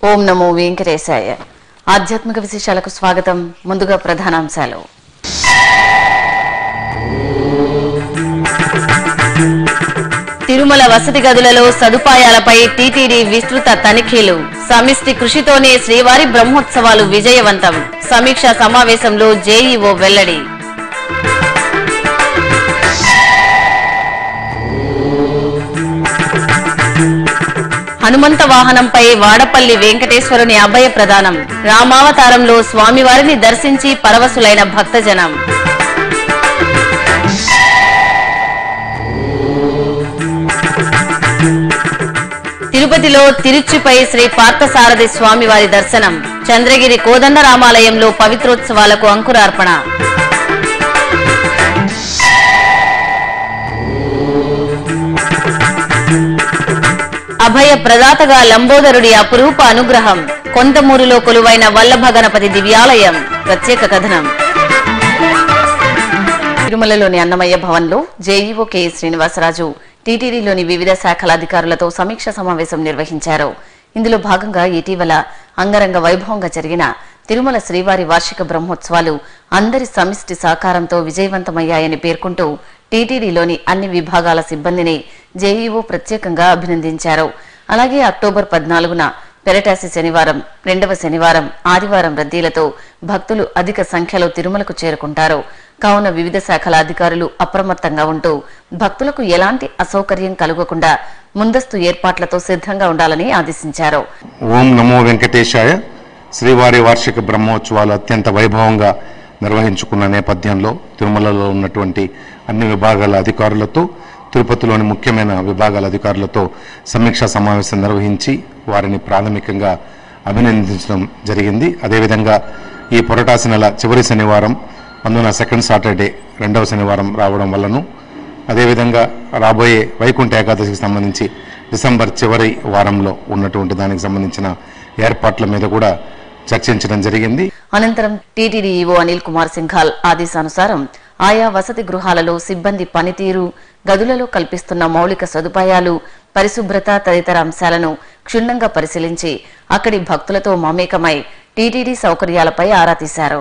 ఓం నమో వెంకటేశాయ ఆధ్యాత్మిక విశేషాలకు స్వాగతం ముందుగా ప్రధానాంశాలు తిరుమల వసతి గదులలో సదుపాయాలపై టీటీడీ విస్తృత తనిఖీలు సమిష్టి కృషితోనే శ్రీవారి బ్రహ్మోత్సవాలు విజయవంతం సమీక్షా సమావేశంలో జేఈఓ వెల్లడి హనుమంత వాహనంపై వాడపల్లి వెంకటేశ్వరుని అభయ ప్రదానం రామావతారంలో స్వామివారిని దర్శించి పరవశులైన భక్తజనం తిరుపతిలో తిరుచిపై శ్రీ పార్థసారథి స్వామివారి దర్శనం చంద్రగిరి కోదండరామాలయంలో పవిత్రోత్సవాలకు అంకురార్పణ అభయ ప్రదాతగా లంబోదరుడి అపురూప అనుగ్రహం కొంతమూరులో కొలువైన వల్లభ గణపతి దివ్యాలయం ప్రత్యేక కథనం తిరుమలలోని అన్నమయ్య భవన్లో జేఈఓ కె శ్రీనివాసరాజు టీటీడీలోని వివిధ శాఖల అధికారులతో సమీక్ష సమావేశం నిర్వహించారు ఇందులో భాగంగా ఇటీవల అంగరంగ వైభవంగా జరిగిన తిరుమల శ్రీవారి వార్షిక బ్రహ్మోత్సవాలు అందరి సమిష్టి సహకారంతో విజయవంతమయ్యాయని పేర్కొంటూ టీటీడీలోని అన్ని విభాగాల సిబ్బందిని జేఈఓ ప్రత్యేకంగా అభినందించారు అలాగే అక్టోబర్ పద్నాలుగున పెరటాసి శనివారం రెండవ శనివారం ఆదివారం రద్దీలతో భక్తులు అధిక సంఖ్యలో తిరుమలకు చేరుకుంటారు కావున వివిధ శాఖల అధికారులు అప్రమత్తంగా ఉంటూ భక్తులకు ఎలాంటి అసౌకర్యం కలగకుండా ముందస్తు ఏర్పాట్లతో సిద్ధంగా ఉండాలని ఆదేశించారు ఓం నమో వెంకటేశాయ శ్రీవారి వార్షిక బ్రహ్మోత్సవాలు అత్యంత వైభవంగా నిర్వహించుకున్న నేపథ్యంలో తిరుమలలో ఉన్నటువంటి అన్ని విభాగాల అధికారులతో తిరుపతిలోని ముఖ్యమైన విభాగాల అధికారులతో సమీక్షా సమావేశం నిర్వహించి వారిని ప్రాథమికంగా అభినందించడం జరిగింది అదేవిధంగా ఈ పొరటాసి నెల చివరి శనివారం అందున సెకండ్ సాటర్డే రెండవ శనివారం రావడం వల్లను అదేవిధంగా రాబోయే వైకుంఠ ఏకాదశికి సంబంధించి డిసెంబర్ చివరి వారంలో ఉన్నటువంటి దానికి సంబంధించిన ఏర్పాట్ల మీద కూడా చర్చించడం జరిగింది అనంతరం టీటీడీ ఈవో అనిల్ కుమార్ సింఘాల్ ఆదేశానుసారం ఆయా వసతి గృహాలలో సిబ్బంది పనితీరు గదులలో కల్పిస్తున్న మౌలిక సదుపాయాలు పరిశుభ్రత తదితర అంశాలను క్షుణ్ణంగా పరిశీలించి అక్కడి భక్తులతో మమేకమై టీటీడీ సౌకర్యాలపై ఆరా తీశారు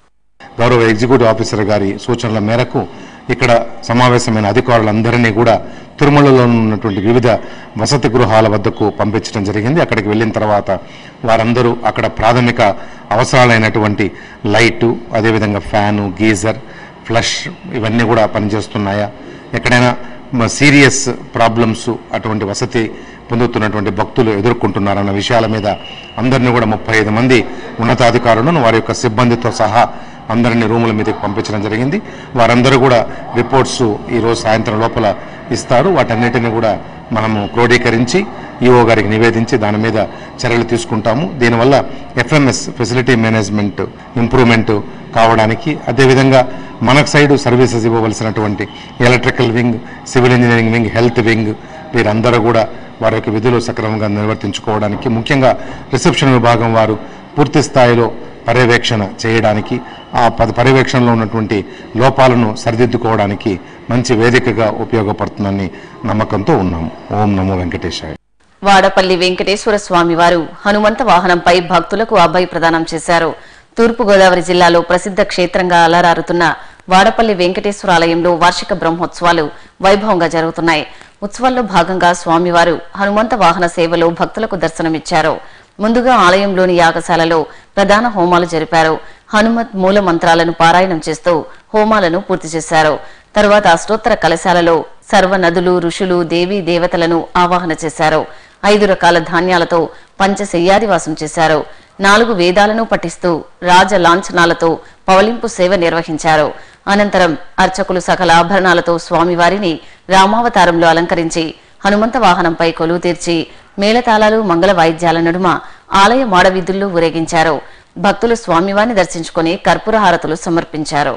గౌరవ ఎగ్జిక్యూటివ్ ఆఫీసర్ గారి సూచనల మేరకు ఇక్కడ సమావేశమైన అధికారులందరినీ కూడా తిరుమలలో ఉన్నటువంటి వివిధ వసతి గృహాల వద్దకు పంపించడం జరిగింది అక్కడికి వెళ్ళిన తర్వాత వారందరూ అక్కడ ప్రాథమిక అవసరాలైనటువంటి లైటు అదేవిధంగా ఫ్యాను గీజర్ ఫ్లష్ ఇవన్నీ కూడా పనిచేస్తున్నాయా ఎక్కడైనా సీరియస్ ప్రాబ్లమ్స్ అటువంటి వసతి పొందుతున్నటువంటి భక్తులు ఎదుర్కొంటున్నారన్న విషయాల మీద అందరినీ కూడా ముప్పై ఐదు మంది ఉన్నతాధికారులను వారి యొక్క సిబ్బందితో సహా అందరినీ రూముల మీదకి పంపించడం జరిగింది వారందరూ కూడా రిపోర్ట్స్ ఈరోజు సాయంత్రం లోపల ఇస్తారు వాటన్నిటిని కూడా మనము క్రోడీకరించి ఈఓ గారికి నివేదించి దాని మీద చర్యలు తీసుకుంటాము దీనివల్ల ఎఫ్ఎంఎస్ ఫెసిలిటీ మేనేజ్మెంట్ ఇంప్రూవ్మెంట్ కావడానికి అదేవిధంగా మనకు సైడు సర్వీసెస్ ఇవ్వవలసినటువంటి electrical wing civil engineering wing health wing వీరందరూ కూడా వారి యొక్క విధులు సక్రమంగా నిర్వర్తించుకోవడానికి ముఖ్యంగా రిసెప్షన్ విభాగం వారు పూర్తి స్థాయిలో పర్యవేక్షణ చేయడానికి ఆ పద పర్యవేక్షణలో ఉన్నటువంటి లోపాలను సరిదిద్దుకోవడానికి మంచి వేదికగా ఉపయోగపడుతుందని నమ్మకంతో ఉన్నాము ఓం నమో వెంకటేశాయ వాడపల్లి వెంకటేశ్వర స్వామి వారు హనుమంత వాహనంపై భక్తులకు అభయ ప్రదానం చేశారు తూర్పుగోదావరి జిల్లాలో ప్రసిద్ధ క్షేత్రంగా అలరారుతున్న వాడపల్లి వెంకటేశ్వర ఆలయంలో వార్షిక బ్రహ్మోత్సవాలు వైభవంగా జరుగుతున్నాయి ఉత్సవాల్లో భాగంగా స్వామివారు హనుమంత వాహన సేవలో భక్తులకు దర్శనమిచ్చారు ముందుగా ఆలయంలోని యాగశాలలో ప్రధాన హోమాలు జరిపారు హనుమత్ మూల మంత్రాలను పారాయణం చేస్తూ హోమాలను పూర్తి చేశారు తరువాత అష్టోత్తర కలశాలలో సర్వ నదులు ఋషులు దేవీ దేవతలను ఆవాహన చేశారు ఐదు రకాల ధాన్యాలతో పంచశయ్యాదివాసం చేశారు నాలుగు వేదాలను పఠిస్తూ రాజ లాంఛనాలతో పవలింపు సేవ నిర్వహించారు అనంతరం అర్చకులు సకల ఆభరణాలతో స్వామివారిని రామావతారంలో అలంకరించి హనుమంత వాహనంపై కొలువు తీర్చి మేళతాళాలు మంగళ వాయిద్యాల నడుమ ఆలయ మాడవీధుల్లో ఊరేగించారు భక్తులు స్వామివారిని దర్శించుకుని కర్పూర హారతులు సమర్పించారు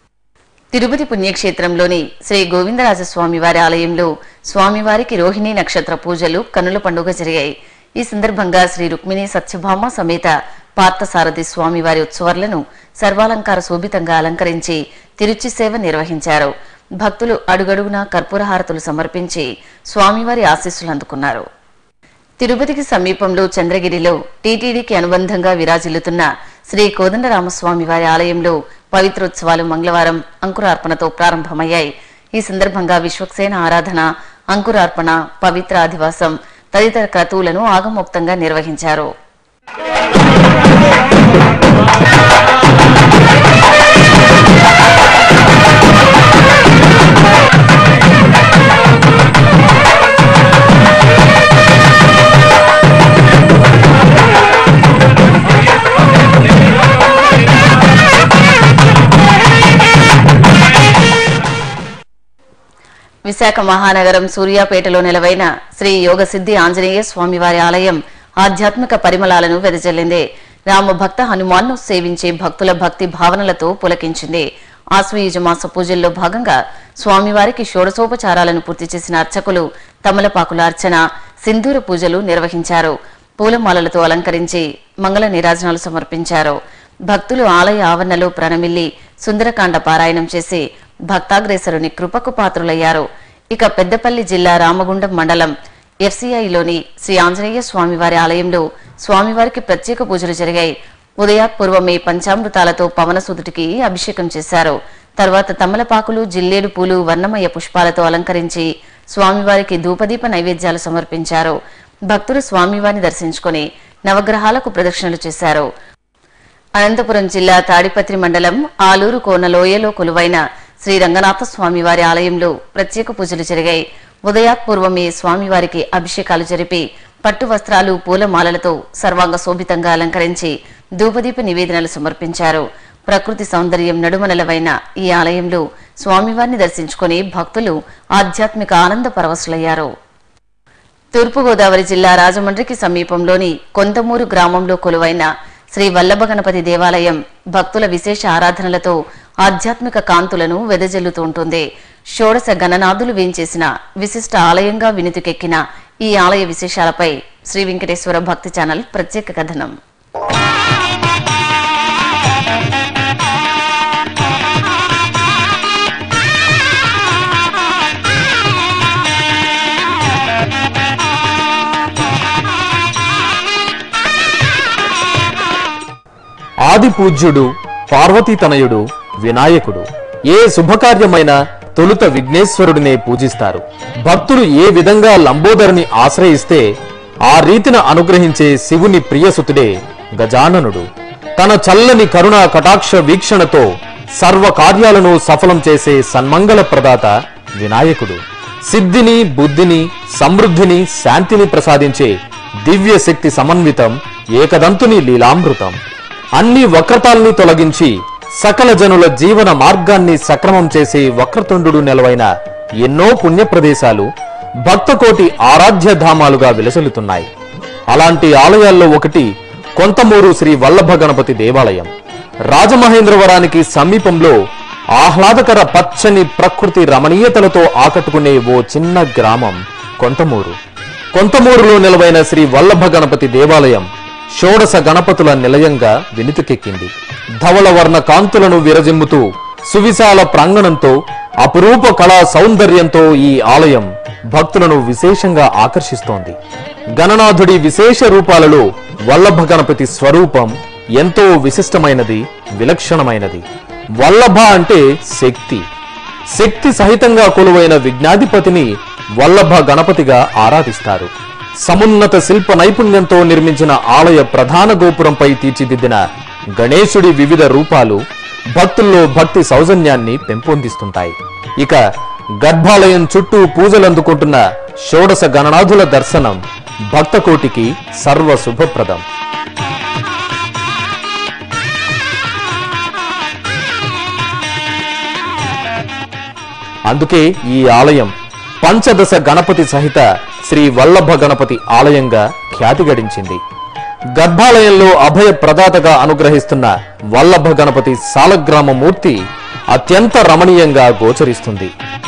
తిరుపతి పుణ్యక్షేత్రంలోని శ్రీ గోవిందరాజస్వామి వారి ఆలయంలో స్వామివారికి రోహిణి నక్షత్ర పూజలు కన్నుల పండుగ జరిగాయి ఈ సందర్భంగా శ్రీ రుక్మిణి సత్యభామ సమేత పార్థసారథి స్వామివారి ఉత్సవాలను సర్వాలంకార శోభితంగా అలంకరించి తిరుచి సేవ నిర్వహించారు భక్తులు అడుగడుగునా కర్పూర హారతులు సమర్పించి స్వామివారి ఆశీస్సులు అందుకున్నారు తిరుపతికి సమీపంలో చంద్రగిరిలో టీటీడీకి అనుబంధంగా విరాజిల్లుతున్న శ్రీ కోదండరామస్వామి వారి ఆలయంలో పవిత్రోత్సవాలు మంగళవారం అంకురార్పణతో ప్రారంభమయ్యాయి ఈ సందర్భంగా విశ్వక్సేన ఆరాధన అంకురార్పణ పవిత్ర అధివాసం తదితర క్రతువులను ఆగమోక్తంగా నిర్వహించారు విశాఖ మహానగరం సూర్యాపేటలో నెలవైన శ్రీ యోగసిద్ధి ఆంజనేయ స్వామివారి ఆలయం ఆధ్యాత్మిక పరిమళాలను వెదజల్లింది రామభక్త హనుమాన్ను సేవించే భక్తుల భక్తి భావనలతో పులకించింది ఆశ్వయుజ మాస పూజల్లో భాగంగా స్వామివారికి షోడశోపచారాలను పూర్తి చేసిన అర్చకులు తమలపాకుల అర్చన సింధూర పూజలు నిర్వహించారు పూలమాలలతో అలంకరించి మంగళ నీరాజనాలు సమర్పించారు భక్తులు ఆలయ ఆవరణలో ప్రణమిల్లి సుందరకాండ పారాయణం చేసి భక్తాగ్రేసరుని కృపకు పాత్రులయ్యారు ఇక పెద్దపల్లి జిల్లా రామగుండం మండలం ఎఫ్సీఐలోని శ్రీ ఆంజనేయ స్వామివారి ఆలయంలో స్వామివారికి ప్రత్యేక పూజలు జరిగాయి ఉదయాత్పూర్వమే పంచామృతాలతో పవనసుదుటికి అభిషేకం చేశారు తర్వాత తమలపాకులు జిల్లేడు పూలు వర్ణమయ పుష్పాలతో అలంకరించి స్వామివారికి ధూపదీప నైవేద్యాలు సమర్పించారు భక్తులు స్వామివారిని దర్శించుకుని నవగ్రహాలకు ప్రదక్షిణలు చేశారు అనంతపురం జిల్లా తాడిపత్రి మండలం ఆలూరు కోన లోయలో కొలువైన శ్రీ రంగనాథ స్వామివారి ఆలయంలో ప్రత్యేక పూజలు జరిగాయి ఉదయాత్పూర్వమే స్వామివారికి అభిషేకాలు జరిపి పట్టు వస్త్రాలు పూలమాలలతో సర్వాంగ శోభితంగా అలంకరించి ధూపదీప నివేదనలు సమర్పించారు ప్రకృతి సౌందర్యం నడుమనలవైన ఈ ఆలయంలో స్వామివారిని దర్శించుకుని భక్తులు ఆధ్యాత్మిక ఆనంద పరవశులయ్యారు తూర్పుగోదావరి జిల్లా రాజమండ్రికి సమీపంలోని కొంతమూరు గ్రామంలో కొలువైన శ్రీ వల్లభ గణపతి దేవాలయం భక్తుల విశేష ఆరాధనలతో ఆధ్యాత్మిక కాంతులను వెదజల్లుతుంటుంది షోడశ గణనాథులు వేంచేసిన విశిష్ట ఆలయంగా వినుతికెక్కిన ఈ ఆలయ విశేషాలపై శ్రీ వెంకటేశ్వర భక్తి ఛానల్ ప్రత్యేక కథనం ఆది పూజ్యుడు పార్వతీతనయుడు వినాయకుడు ఏ శుభకార్యమైన తొలుత విఘ్నేశ్వరుడినే పూజిస్తారు భక్తులు ఏ విధంగా లంబోదరుని ఆశ్రయిస్తే ఆ రీతిన అనుగ్రహించే శివుని ప్రియసుతుడే గజాననుడు తన చల్లని కరుణా కటాక్ష వీక్షణతో సర్వ కార్యాలను సఫలం చేసే సన్మంగళ ప్రదాత వినాయకుడు సిద్ధిని బుద్ధిని సమృద్ధిని శాంతిని ప్రసాదించే దివ్య శక్తి సమన్వితం ఏకదంతుని లీలామృతం అన్ని వక్రతాల్ని తొలగించి సకల జనుల జీవన మార్గాన్ని సక్రమం చేసే వక్రతుండు నెలవైన ఎన్నో పుణ్య ప్రదేశాలు భక్తకోటి ఆరాధ్య ధామాలుగా విలసిల్లుతున్నాయి అలాంటి ఆలయాల్లో ఒకటి కొంతమూరు శ్రీ వల్లభ గణపతి దేవాలయం రాజమహేంద్రవరానికి సమీపంలో ఆహ్లాదకర పచ్చని ప్రకృతి రమణీయతలతో ఆకట్టుకునే ఓ చిన్న గ్రామం కొంతమూరు కొంతమూరులో నిలవైన శ్రీ వల్లభ గణపతి దేవాలయం షోడశ గణపతుల నిలయంగా వెనుతికెక్కింది ధవళవర్ణ కాంతులను విరజిమ్ముతూ సువిశాల ప్రాంగణంతో అపురూప కళా సౌందర్యంతో ఈ ఆలయం భక్తులను విశేషంగా ఆకర్షిస్తోంది గణనాథుడి విశేష రూపాలలో వల్లభ గణపతి స్వరూపం ఎంతో విశిష్టమైనది విలక్షణమైనది వల్లభ అంటే శక్తి శక్తి సహితంగా కొలువైన విజ్ఞాధిపతిని వల్లభ గణపతిగా ఆరాధిస్తారు సమున్నత శిల్ప నైపుణ్యంతో నిర్మించిన ఆలయ ప్రధాన గోపురంపై తీర్చిదిద్దిన గణేశుడి వివిధ రూపాలు భక్తుల్లో భక్తి సౌజన్యాన్ని పెంపొందిస్తుంటాయి ఇక గర్భాలయం చుట్టూ పూజలందుకుంటున్న షోడశ గణనాథుల దర్శనం భక్తకోటికి సర్వ శుభప్రదం అందుకే ఈ ఆలయం పంచదశ గణపతి సహిత శ్రీ వల్లభ గణపతి ఆలయంగా ఖ్యాతి గడించింది గర్భాలయంలో అభయ ప్రదాతగా అనుగ్రహిస్తున్న వల్లభ గణపతి సాలగ్రామ మూర్తి అత్యంత రమణీయంగా గోచరిస్తుంది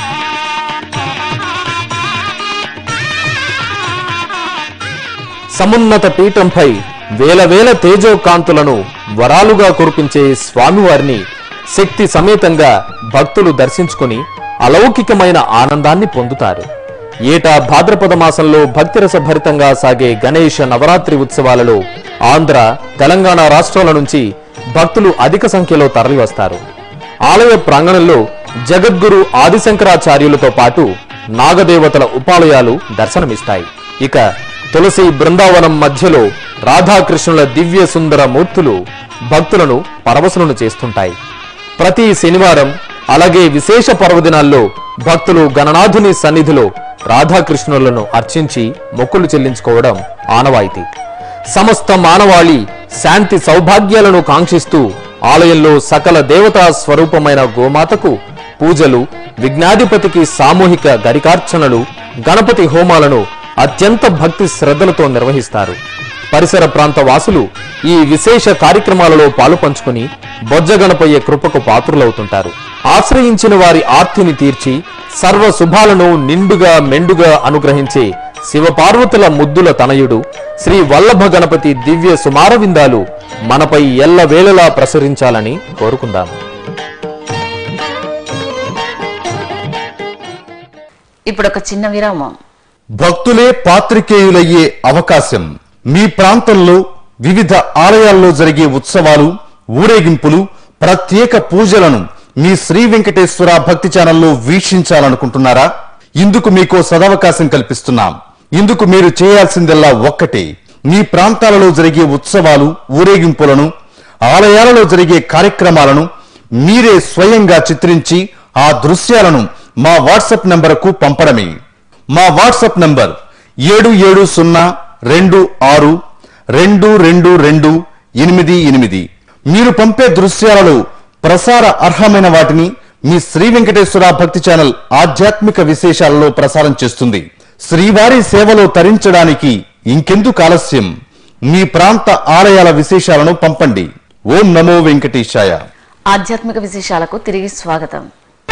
సమున్నత పీఠంపై వేల వేల తేజోకాంతులను వరాలుగా కురిపించే స్వామివారిని శక్తి సమేతంగా భక్తులు దర్శించుకుని అలౌకికమైన ఆనందాన్ని పొందుతారు ఏటా భాద్రపద మాసంలో భక్తిరస భరితంగా సాగే గణేష నవరాత్రి ఉత్సవాలలో ఆంధ్ర తెలంగాణ రాష్ట్రాల నుంచి భక్తులు అధిక సంఖ్యలో తరలివస్తారు ఆలయ ప్రాంగణంలో జగద్గురు ఆదిశంకరాచార్యులతో పాటు నాగదేవతల ఉపాలయాలు దర్శనమిస్తాయి ఇక తులసి బృందావనం మధ్యలో రాధాకృష్ణుల దివ్య సుందర మూర్తులు భక్తులను పరవశులను చేస్తుంటాయి ప్రతి శనివారం అలాగే విశేష పర్వదినాల్లో భక్తులు గణనాథుని సన్నిధిలో రాధాకృష్ణులను అర్చించి మొక్కులు చెల్లించుకోవడం ఆనవాయితీ సమస్త మానవాళి శాంతి సౌభాగ్యాలను కాంక్షిస్తూ ఆలయంలో సకల దేవతా స్వరూపమైన గోమాతకు పూజలు విఘ్నాధిపతికి సామూహిక గరికార్చనలు గణపతి హోమాలను అత్యంత భక్తి శ్రద్ధలతో నిర్వహిస్తారు పరిసర ప్రాంత వాసులు ఈ విశేష కార్యక్రమాలలో పాలు పంచుకుని బొజ్జగణపయ్య కృపకు పాత్రులవుతుంటారు ఆశ్రయించిన వారి ఆర్తిని తీర్చి సర్వ శుభాలను నిండుగా మెండుగా అనుగ్రహించే శివపార్వతుల ముద్దుల తనయుడు శ్రీ వల్లభ గణపతి దివ్య సుమారవిందాలు మనపై ఎల్లవేళలా ప్రసరించాలని కోరుకుందాం ఇప్పుడు ఒక చిన్న విరామం భక్తులే పాత్రికేయులయ్యే అవకాశం మీ ప్రాంతంలో వివిధ ఆలయాల్లో జరిగే ఉత్సవాలు ఊరేగింపులు ప్రత్యేక పూజలను మీ శ్రీ వెంకటేశ్వర భక్తి ఛానల్లో వీక్షించాలనుకుంటున్నారా ఇందుకు మీకో సదవకాశం కల్పిస్తున్నాం ఇందుకు మీరు చేయాల్సిందల్లా ఒక్కటే మీ ప్రాంతాలలో జరిగే ఉత్సవాలు ఊరేగింపులను ఆలయాలలో జరిగే కార్యక్రమాలను మీరే స్వయంగా చిత్రించి ఆ దృశ్యాలను మా వాట్సాప్ నంబరుకు పంపడమే మా వాట్సాప్ నంబర్ ఏడు ఏడు సున్నా రెండు ఆరు రెండు రెండు రెండు ఎనిమిది ఎనిమిది మీరు పంపే దృశ్యాలలో ప్రసార అర్హమైన వాటిని మీ శ్రీ వెంకటేశ్వర భక్తి ఛానల్ ఆధ్యాత్మిక విశేషాలలో ప్రసారం చేస్తుంది శ్రీవారి సేవలో తరించడానికి ఇంకెందుకు ఆలస్యం మీ ప్రాంత ఆలయాల విశేషాలను పంపండి ఓం నమో వెంకటేశాయ ఆధ్యాత్మిక విశేషాలకు తిరిగి స్వాగతం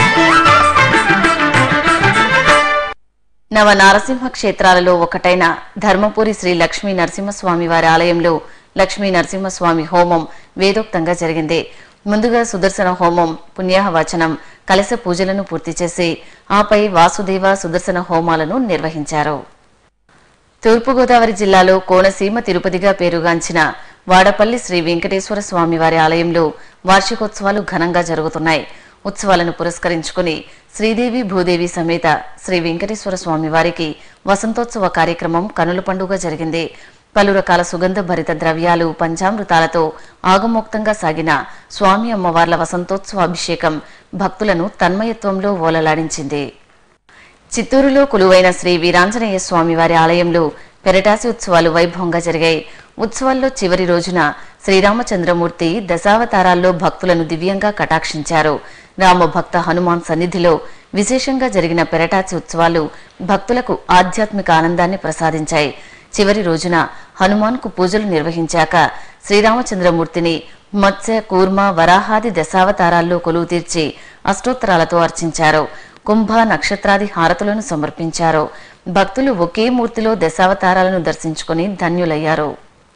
నవ నారసింహ క్షేత్రాలలో ఒకటైన ధర్మపురి శ్రీ లక్ష్మీ నరసింహస్వామి వారి ఆలయంలో లక్ష్మీ నరసింహస్వామి హోమం వేదోక్తంగా జరిగింది ముందుగా సుదర్శన హోమం పుణ్యాహవచనం కలశ పూజలను పూర్తి చేసి ఆపై వాసుదేవ సుదర్శన హోమాలను నిర్వహించారు తూర్పుగోదావరి జిల్లాలో కోనసీమ తిరుపతిగా పేరుగాంచిన వాడపల్లి శ్రీ వెంకటేశ్వర స్వామి వారి ఆలయంలో వార్షికోత్సవాలు ఘనంగా జరుగుతున్నాయి ఉత్సవాలను పురస్కరించుకుని శ్రీదేవి భూదేవి సమేత శ్రీ వెంకటేశ్వర స్వామి వారికి వసంతోత్సవ కార్యక్రమం కనుల పండుగ జరిగింది పలు రకాల సుగంధ భరిత ద్రవ్యాలు పంచామృతాలతో ఆగమోక్తంగా సాగిన స్వామి అమ్మవార్ల వసంతోత్సవ అభిషేకం భక్తులను తన్మయత్వంలో ఓలలాడించింది చిత్తూరులో కొలువైన శ్రీ వీరాంజనేయ స్వామి వారి ఆలయంలో పెరటాసి ఉత్సవాలు వైభవంగా జరిగాయి ఉత్సవాల్లో చివరి రోజున శ్రీరామచంద్రమూర్తి దశావతారాల్లో భక్తులను దివ్యంగా కటాక్షించారు రామభక్త హనుమాన్ సన్నిధిలో విశేషంగా జరిగిన పెరటాచి ఉత్సవాలు భక్తులకు ఆధ్యాత్మిక ఆనందాన్ని ప్రసాదించాయి చివరి రోజున హనుమాన్కు పూజలు నిర్వహించాక శ్రీరామచంద్రమూర్తిని మత్స్య కూర్మ వరాహాది దశావతారాల్లో కొలువు తీర్చి అష్టోత్తరాలతో అర్చించారు కుంభ నక్షత్రాది హారతులను సమర్పించారు భక్తులు ఒకే మూర్తిలో దశావతారాలను దర్శించుకుని ధన్యులయ్యారు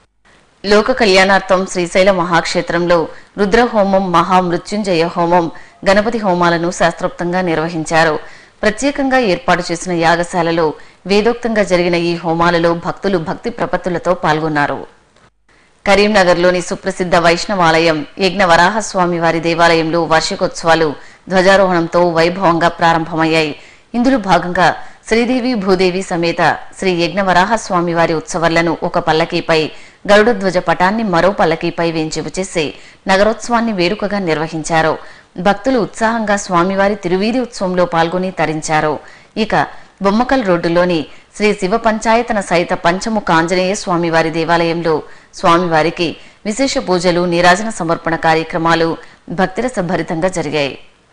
లోక కళ్యాణార్థం శ్రీశైల మహాక్షేత్రంలో రుద్రహోమం మహామృత్యుంజయ హోమం గణపతి హోమాలను శాస్త్రోక్తంగా నిర్వహించారు ప్రత్యేకంగా ఏర్పాటు చేసిన యాగశాలలో వేదోక్తంగా జరిగిన ఈ హోమాలలో భక్తులు భక్తి ప్రపత్తులతో పాల్గొన్నారు కరీంనగర్లోని సుప్రసిద్ధ వైష్ణవాలయం యజ్ఞ వరాహస్వామి వారి దేవాలయంలో వార్షికోత్సవాలు ధ్వజారోహణంతో వైభవంగా ప్రారంభమయ్యాయి ఇందులో భాగంగా శ్రీదేవి భూదేవి సమేత శ్రీ యజ్ఞవరాహస్వామి వారి ఉత్సవాలను ఒక పల్లకీపై గరుడ ధ్వజ పటాన్ని మరో పల్లకీపై వేంచేపు చేసి నగరోత్సవాన్ని వేడుకగా నిర్వహించారు భక్తులు ఉత్సాహంగా స్వామివారి తిరువీధి ఉత్సవంలో పాల్గొని తరించారు ఇక బొమ్మకల్ రోడ్డులోని శ్రీ శివ పంచాయతన సహిత పంచముఖ ఆంజనేయ స్వామివారి దేవాలయంలో స్వామివారికి విశేష పూజలు నీరాజన సమర్పణ కార్యక్రమాలు భక్తిరస భరితంగా జరిగాయి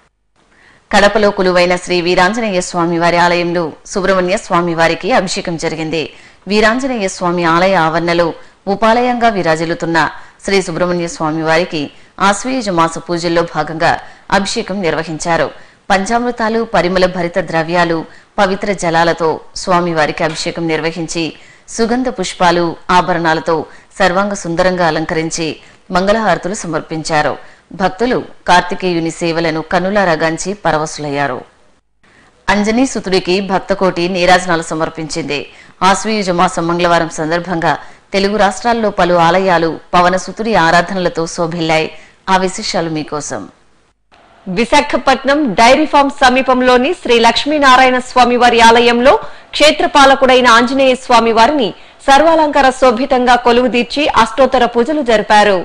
కడపలో కొలువైన శ్రీ వీరాంజనేయ స్వామి వారి ఆలయంలో సుబ్రహ్మణ్య స్వామి వారికి అభిషేకం జరిగింది వీరాంజనేయ స్వామి ఆలయ ఆవరణలో ఉపాలయంగా విరాజిల్లుతున్న శ్రీ సుబ్రహ్మణ్య స్వామి వారికి ఆశ్వయుజ మాస పూజల్లో భాగంగా అభిషేకం నిర్వహించారు పంచామృతాలు పరిమళ భరిత ద్రవ్యాలు పవిత్ర జలాలతో స్వామివారికి అభిషేకం నిర్వహించి సుగంధ పుష్పాలు ఆభరణాలతో సర్వాంగ సుందరంగా అలంకరించి మంగళహారతులు సమర్పించారు భక్తులు కార్తికేయుని సేవలను కనులారగాంచి పరవశులయ్యారు అంజనీ సుతుడికి భక్తకోటి నీరాజనాలు సమర్పించింది ఆశ్వయుజ మాసం మంగళవారం సందర్భంగా తెలుగు రాష్ట్రాల్లో పలు ఆలయాలు పవన సుతుడి ఆరాధనలతో శోభిల్లాయి ఆ విశేషాలు మీకోసం విశాఖపట్నం డైరీ ఫార్మ్ సమీపంలోని శ్రీ లక్ష్మీనారాయణ స్వామి వారి ఆలయంలో క్షేత్రపాలకుడైన ఆంజనేయ స్వామి వారిని సర్వాలంకార శోభితంగా కొలువుదీర్చి అష్టోత్తర పూజలు జరిపారు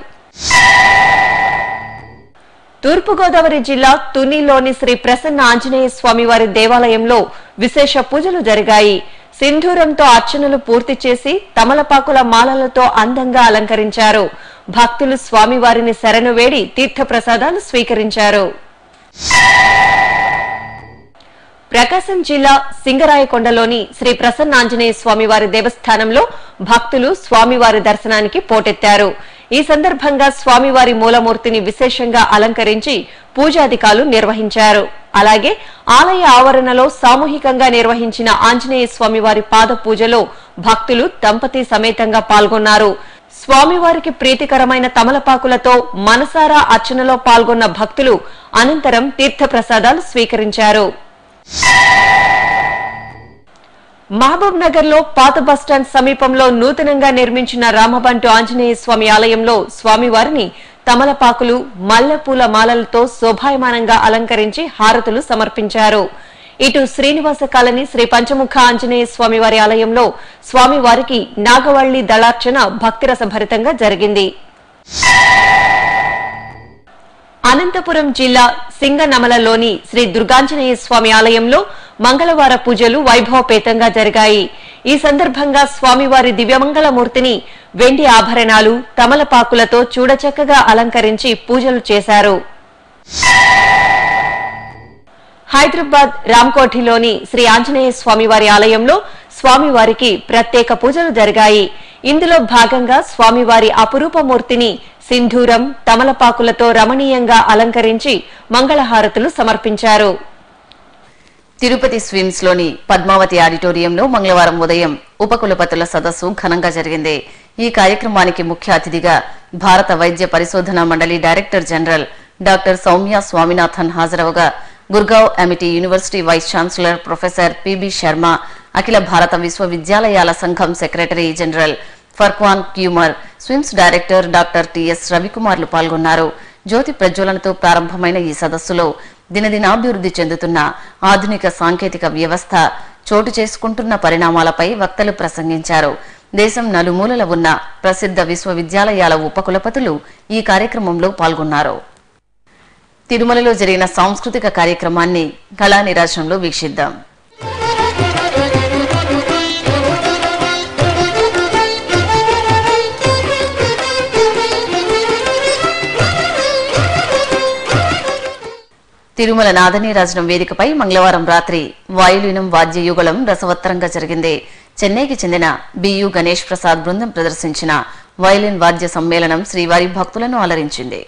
తూర్పుగోదావరి జిల్లా తునిలోని శ్రీ ప్రసన్న ఆంజనేయ స్వామి వారి దేవాలయంలో విశేష పూజలు జరిగాయి సింధూరంతో అర్చనలు పూర్తి చేసి తమలపాకుల మాలలతో అందంగా అలంకరించారు భక్తులు స్వామివారిని శరణు వేడి తీర్థప్రసాదాలు స్వీకరించారు ప్రకాశం జిల్లా సింగరాయకొండలోని శ్రీ ప్రసన్నాంజనేయ స్వామివారి దేవస్థానంలో భక్తులు స్వామివారి దర్శనానికి పోటెత్తారు ఈ సందర్భంగా స్వామివారి మూలమూర్తిని విశేషంగా అలంకరించి పూజాధికాలు నిర్వహించారు అలాగే ఆలయ ఆవరణలో సామూహికంగా నిర్వహించిన ఆంజనేయ స్వామివారి పాద పూజలో భక్తులు దంపతి సమేతంగా పాల్గొన్నారు స్వామివారికి ప్రీతికరమైన తమలపాకులతో మనసారా అర్చనలో పాల్గొన్న భక్తులు అనంతరం తీర్థప్రసాదాలు స్వీకరించారు మహబూబ్ నగర్ లో పాత బస్టాండ్ సమీపంలో నూతనంగా నిర్మించిన రామబంటు ఆంజనేయ స్వామి ఆలయంలో స్వామివారిని తమలపాకులు మల్లెపూల మాలలతో శోభాయమానంగా అలంకరించి హారతులు సమర్పించారు ఇటు శ్రీనివాస కాలనీ శ్రీ పంచముఖ ఆంజనేయ స్వామివారి ఆలయంలో స్వామివారికి నాగవల్లి దళార్చన భక్తిరస భరితంగా జరిగింది అనంతపురం జిల్లా సింగనమలలోని శ్రీ దుర్గాంజనేయ స్వామి ఆలయంలో మంగళవార పూజలు వైభవపేతంగా జరిగాయి ఈ సందర్భంగా స్వామివారి దివ్యమంగళమూర్తిని వెండి ఆభరణాలు తమలపాకులతో చూడచక్కగా అలంకరించి పూజలు చేశారు హైదరాబాద్ రామ్కోఠిలోని శ్రీ ఆంజనేయ స్వామివారి ఆలయంలో స్వామివారికి ప్రత్యేక పూజలు జరిగాయి ఇందులో భాగంగా స్వామివారి అపురూప మూర్తిని సింధూరం తమలపాకులతో రమణీయంగా అలంకరించి మంగళహారతులు సమర్పించారు తిరుపతి స్విమ్స్ లోని పద్మావతి ఆడిటోరియంలో మంగళవారం ఉదయం ఉపకులపతుల సదస్సు ఘనంగా జరిగింది ఈ కార్యక్రమానికి ముఖ్య అతిథిగా భారత వైద్య పరిశోధన మండలి director general doctor Soumya Swaminathan హాజరవగా Gurgaon Amity university vice chancellor professor PB Sharma అఖిల భారత విశ్వవిద్యాలయాల సంఘం secretary general Furqan Qamar SVIMS director doctor TS రవికుమార్లు పాల్గొన్నారు జ్యోతి ప్రజ్వలనతో ప్రారంభమైన ఈ సదస్సులో దినదినాభివృద్ధి చెందుతున్న ఆధునిక సాంకేతిక వ్యవస్థ చోటు చేసుకుంటున్న పరిణామాలపై వక్తలు ప్రసంగించారు దేశం నలుమూలల ఉన్న ప్రసిద్ధ విశ్వవిద్యాలయాల ఉపకులపతులు ఈ కార్యక్రమంలో పాల్గొన్నారు తిరుమలలో జరిగిన సాంస్కృతిక కార్యక్రమాన్ని కళా నిరాశంలో వీక్షిద్దాం తిరుమల నాదనీరాజనం వేదికపై మంగళవారం రాత్రి వాయులీనం వాద్యయుగళం రసవత్తరంగా జరిగింది చెన్నైకి చెందిన బియు గణేష్ ప్రసాద్ బృందం ప్రదర్శించిన వయలిన్ వాద్య సమ్మేళనం శ్రీవారి భక్తులను అలరించింది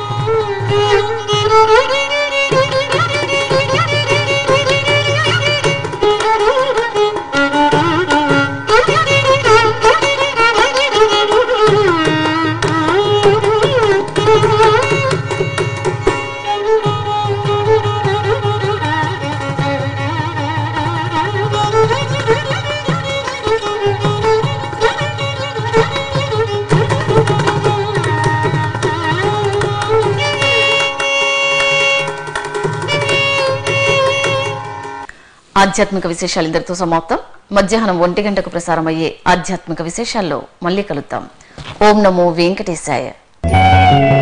ఆధ్యాత్మిక విశేషాలు ఇంతటితో సమాప్తం మధ్యాహ్నం ఒంటి గంటకు ప్రసారమయ్యే ఆధ్యాత్మిక విశేషాల్లో మళ్ళీ కలుద్దాం ఓం నమో వెంకటేశాయ